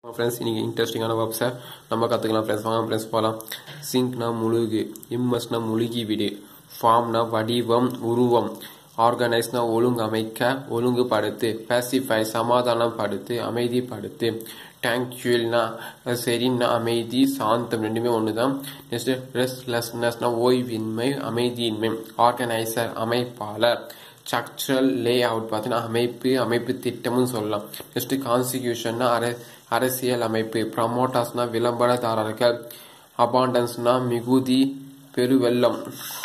friends இன்னைக்கு இன்ட்ரெஸ்டிங்கான வேர்ப்ஸை நம்ம கற்றுக்கலாம் ஃப்ரெண்ட்ஸ் வாங்க ஃப்ரெண்ட்ஸ் போகலாம் சிங்க்னா முழுகு இம்மஸ்னா முழுகி விடு ஃபார்ம்னா வடிவம் உருவம் ஆர்கனைஸ்னா ஒழுங்கமைக்க ஒழுங்குபடுத்து பேசிஃபை சமாதானப்படுத்து அமைதிப்படுத்து டேங்க்யூல்னா சரின்னா அமைதி சாந்தம் ரெண்டுமே ஒன்று தான் நெக்ஸ்ட் ரெஸ்ட்லெஸ்னஸ்னா ஓய்வின்மை அமைதியின்மை ஆர்கனைசர் அமைப்பாளர் ஸ்ட்ரக்சரல் லே அவுட் பார்த்தீங்கன்னா அமைப்பு அமைப்பு திட்டம்னு சொல்லலாம் நெக்ஸ்ட் கான்ஸ்டியூஷன்னா அர அரசியல் அமைப்பு ப்ரமோட்டர்ஸ்னா விளம்பரதாரர்கள் அபாண்டன்ஸ்னா மிகுதி பெருவெள்ளம்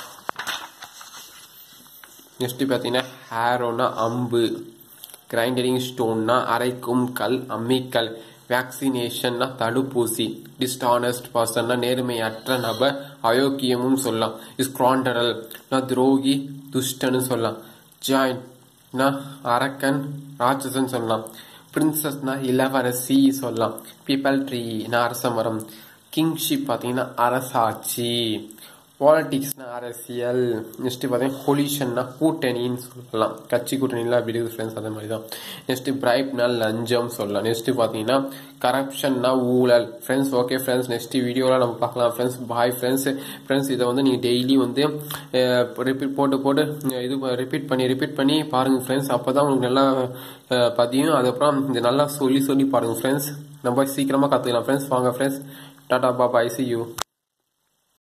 நெக்ஸ்ட் பார்த்தீங்கன்னா ஹேரோனா அம்பு கிரைண்டரிங் ஸ்டோன்னா அரைக்கும் கல் அம்மிக்கல் வேக்சினேஷன்னா தடுப்பூசி டிஸ்டானஸ்ட் பர்சன்னா நேர்மையற்ற நபர் அயோக்கியமும் சொல்லலாம் ஸ்க்ராண்டரல் துரோகி துஷ்டன்னு சொல்லலாம் ஜாயின்ட்னா அரக்கன் ராட்சசன் சொல்லலாம் பிரின்சஸ்னா இளவரசி சொல்லலாம் பீப்பல் ட்ரீனா அரச மரம் கிங்ஷிப் பார்த்தீங்கன்னா அரசாட்சி பாலிட்டிக்ஸ்னா அரசியல் நெக்ஸ்ட் பார்த்தீங்கன்னா கொலிஷன்னா கூட்டணின்னு சொல்லலாம் கட்சி கூட்டணிலாம் விடுது ஃப்ரெண்ட்ஸ் அதே மாதிரி தான் நெக்ஸ்ட் பிரைப்னா லஞ்சம் சொல்லலாம் நெக்ஸ்ட் பார்த்தீங்கன்னா கரப்ஷன்னா ஊழல் ஃப்ரெண்ட்ஸ் ஓகே ஃப்ரெண்ட்ஸ் நெக்ஸ்ட் வீடியோவில் நம்ம பார்க்கலாம் ஃப்ரெண்ட்ஸ் பாய் ஃப்ரெண்ட்ஸ் ஃப்ரெண்ட்ஸ் இதை வந்து நீங்கள் டெய்லி வந்து ரிப்பீட் போட்டு போட்டு இது ரிப்பீட் பண்ணி ரிப்பீட் பண்ணி பாருங்கள் ஃப்ரெண்ட்ஸ் அப்போ தான் உங்களுக்கு நல்லா பதியும் அதுக்கப்புறம் இது நல்லா சொல்லி சொல்லி பாருங்கள் ஃப்ரெண்ட்ஸ் நம்ம சீக்கிரமாக கற்றுக்கலாம் ஃப்ரெண்ட்ஸ் வாங்க ஃப்ரெண்ட்ஸ் டாடா பாபா ஐ சி யூ